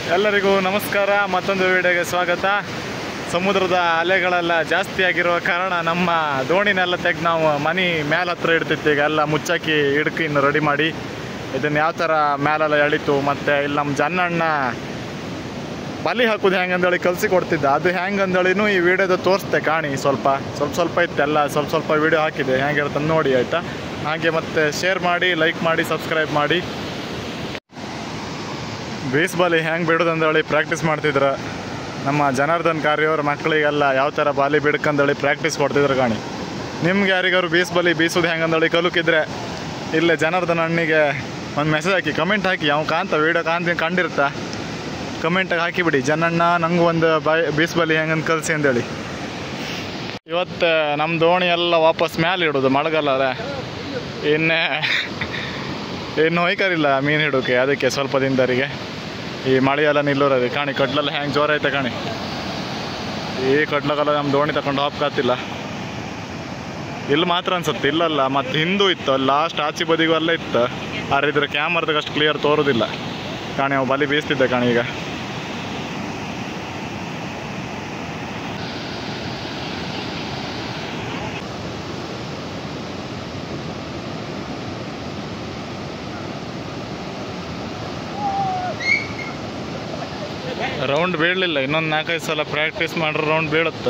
ಎಲ್ಲರಿಗೂ ನಮಸ್ಕಾರ ಮತ್ತೊಂದು ವಿಡಿಯೋಗೆ ಸ್ವಾಗತ ಸಮುದ್ರದ ಅಲೆಗಳೆಲ್ಲ ಜಾಸ್ತಿ ಆಗಿರುವ ಕಾರಣ ನಮ್ಮ ದೋಣಿನೆಲ್ಲ ತೆಗೆದು ನಾವು ಮನೆ ಮೇಲೆ ಹತ್ರ ಇಡ್ತಿತ್ತು ಈಗ ಎಲ್ಲ ಮುಚ್ಚಾಕಿ ಹಿಡ್ಕಿ ಇನ್ನು ರೆಡಿ ಮಾಡಿ ಇದನ್ನು ಯಾವ ಥರ ಮೇಲೆಲ್ಲ ಎಳಿತು ಮತ್ತು ಇಲ್ಲಿ ನಮ್ಮ ಜನ್ನಣ್ಣ ಬಲಿ ಹಾಕೋದು ಹೆಂಗೆ ಅಂದೇಳಿ ಕಲಿಸಿ ಕೊಡ್ತಿದ್ದ ಅದು ಹೆಂಗೆ ಅಂದೇಳಿನೂ ಈ ವಿಡಿಯೋದ ತೋರಿಸ್ತೆ ಕಾಣಿ ಸ್ವಲ್ಪ ಸ್ವಲ್ಪ ಸ್ವಲ್ಪ ಇತ್ತೆಲ್ಲ ಸ್ವಲ್ಪ ಸ್ವಲ್ಪ ವಿಡಿಯೋ ಹಾಕಿದೆ ಹೆಂಗಿರುತ್ತೆ ನೋಡಿ ಆಯಿತಾ ಹಾಗೆ ಮತ್ತೆ ಶೇರ್ ಮಾಡಿ ಲೈಕ್ ಮಾಡಿ ಸಬ್ಸ್ಕ್ರೈಬ್ ಮಾಡಿ ಬೇಸ್ ಬಾಲಿ ಹೆಂಗೆ ಬಿಡೋದು ಅಂದೇಳಿ ಪ್ರಾಕ್ಟೀಸ್ ಮಾಡ್ತಿದ್ರು ನಮ್ಮ ಜನಾರ್ದನ್ ಕಾರ್ಯವ್ರ ಮಕ್ಕಳಿಗೆಲ್ಲ ಯಾವ ಥರ ಬಾಲಿ ಬಿಡ್ಕಂದೇಳಿ ಪ್ರಾಕ್ಟೀಸ್ ಕೊಡ್ತಿದ್ರು ಕಾಣಿ ನಿಮ್ಗೆ ಯಾರಿಗಾರು ಬೀಸ್ ಬಲಿ ಬೀಸೋದು ಹೆಂಗೆ ಅಂದೇಳಿ ಕಲುಕಿದ್ರೆ ಇಲ್ಲೇ ಜನಾರ್ದನ್ ಅಣ್ಣಿಗೆ ಒಂದು ಮೆಸೇಜ್ ಹಾಕಿ ಕಮೆಂಟ್ ಹಾಕಿ ಅವ್ನು ಕಾಂತ ವೀಡಿಯೋ ಕಾಂತ ಕಂಡಿರ್ತಾ ಕಮೆಂಟಾಗಿ ಹಾಕಿಬಿಡಿ ಜನಣ್ಣ ನಂಗೆ ಒಂದು ಬಾಯ್ ಬೀಸ್ ಬಲಿ ಹೆಂಗಂತ ಕಲಿಸಿ ಅಂದೇಳಿ ಇವತ್ತು ನಮ್ಮ ದೋಣಿ ಎಲ್ಲ ವಾಪಸ್ ಮ್ಯಾಲೆ ಇಡೋದು ಮಳೆಗಾಲ ಅಲ್ಲ ಇನ್ನೇ ಇನ್ನು ಹೊಯ್ಕರಿಲ್ಲ ಮೀನು ಹಿಡೋಕೆ ಅದಕ್ಕೆ ಸ್ವಲ್ಪ ದಿನದವರಿಗೆ ಈ ಮಳೆಯೆಲ್ಲ ನಿಲ್ಲೋರದು ಕಾಣಿ ಕಡ್ಲೆಲ್ಲ ಹೆಂಗೆ ಜೋರ ಐತೆ ಕಾಣಿ ಈ ಕಡ್ಲಗೆಲ್ಲ ನಮ್ಮ ದೋಣಿ ತಗೊಂಡು ಹಾಪ್ಕಾತಿಲ್ಲ ಇಲ್ಲಿ ಮಾತ್ರ ಅನ್ಸುತ್ತೆ ಇಲ್ಲಲ್ಲ ಮತ್ತು ಹಿಂದೂ ಇತ್ತು ಲಾಸ್ಟ್ ಆಚೆ ಬದಿಗೂ ಅಲ್ಲೇ ಇತ್ತು ಆದ್ರೆ ಇದ್ರ ಕ್ಯಾಮ್ರದಾಗ ಅಷ್ಟು ಕ್ಲಿಯರ್ ತೋರೋದಿಲ್ಲ ಕಾಣಿ ಅವು ಬಲಿ ಬೀಸ್ತಿದ್ದೆ ಕಾಣಿ ಈಗ ರೌಂಡ್ ಬೀಳಲಿಲ್ಲ ಇನ್ನೊಂದು ನಾಲ್ಕೈದು ಸಲ ಪ್ರಾಕ್ಟೀಸ್ ಮಾಡ್ರೆ ರೌಂಡ್ ಬೀಳುತ್ತೆ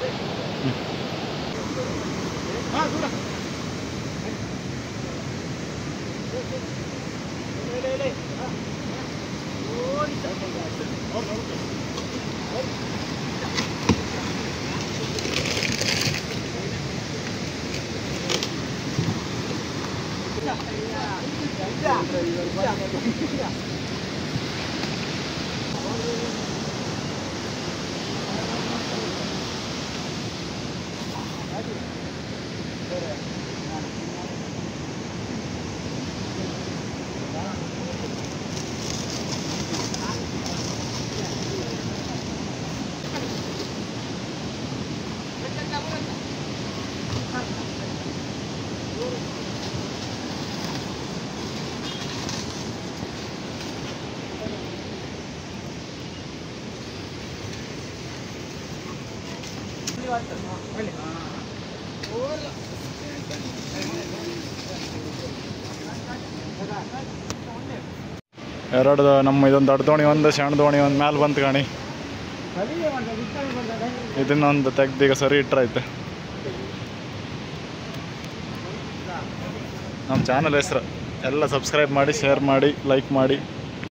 ಎರಡು ನಮ್ಮ ಇದೊಂದು ದೊಡ್ಡ ದೋಣಿ ಒಂದು ಸಣ್ಣ ದೋಣಿ ಒಂದು ಮ್ಯಾಲೆ ಬಂತು ಕಾಣಿ ಇದನ್ನೊಂದು ತೆಗ್ದು ಈಗ ಸರಿ ಇಟ್ರೈತೆ ನಮ್ಮ ಚಾನಲ್ ಹೆಸ್ರು ಎಲ್ಲ ಸಬ್ಸ್ಕ್ರೈಬ್ ಮಾಡಿ ಶೇರ್ ಮಾಡಿ ಲೈಕ್ ಮಾಡಿ